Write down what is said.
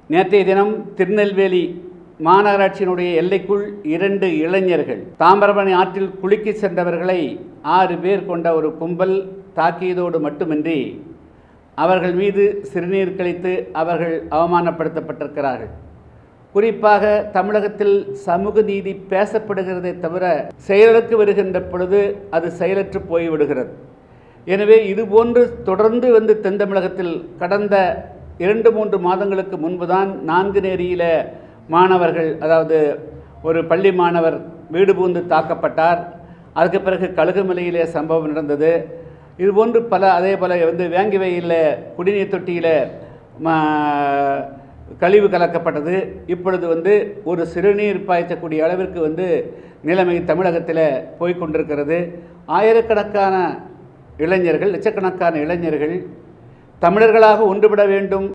நேற்றைய தினம் திருநெல்வேலி மாநகராட்சியினுடைய எல்லைக்குள் இரண்டு இளைஞர்கள் தாமிரபரணி ஆற்றில் குளிக்க சென்றவர்களை ஆறு பேர் கொண்ட ஒரு கும்பல் தாக்கியதோடு மட்டுமின்றி அவர்கள் மீது சிறுநீர் கழித்து அவர்கள் அவமானப்படுத்தப்பட்டிருக்கிறார்கள் குறிப்பாக தமிழகத்தில் சமூக நீதி பேசப்படுகிறதே தவிர செயலுக்கு வருகின்ற பொழுது அது செயலற்று போய்விடுகிறது எனவே இதுபோன்று தொடர்ந்து வந்து தென் தமிழகத்தில் கடந்த இரண்டு மூன்று மாதங்களுக்கு முன்புதான் நான்கு நேரியில மாணவர்கள் அதாவது ஒரு பள்ளி மாணவர் வீடு பூந்து தாக்கப்பட்டார் அதுக்கு பிறகு கழுகுமலையிலே சம்பவம் நடந்தது இதுபோன்று பல அதே போல் வந்து வேங்கிவையில் குடிநீர் தொட்டியில் கழிவு கலக்கப்பட்டது இப்பொழுது வந்து ஒரு சிறுநீர் பாய்ச்சக்கூடிய அளவிற்கு வந்து நிலைமை தமிழகத்தில் போய் கொண்டிருக்கிறது ஆயிரக்கணக்கான இளைஞர்கள் லட்சக்கணக்கான இளைஞர்கள் தமிழர்களாக ஒன்றுபட வேண்டும்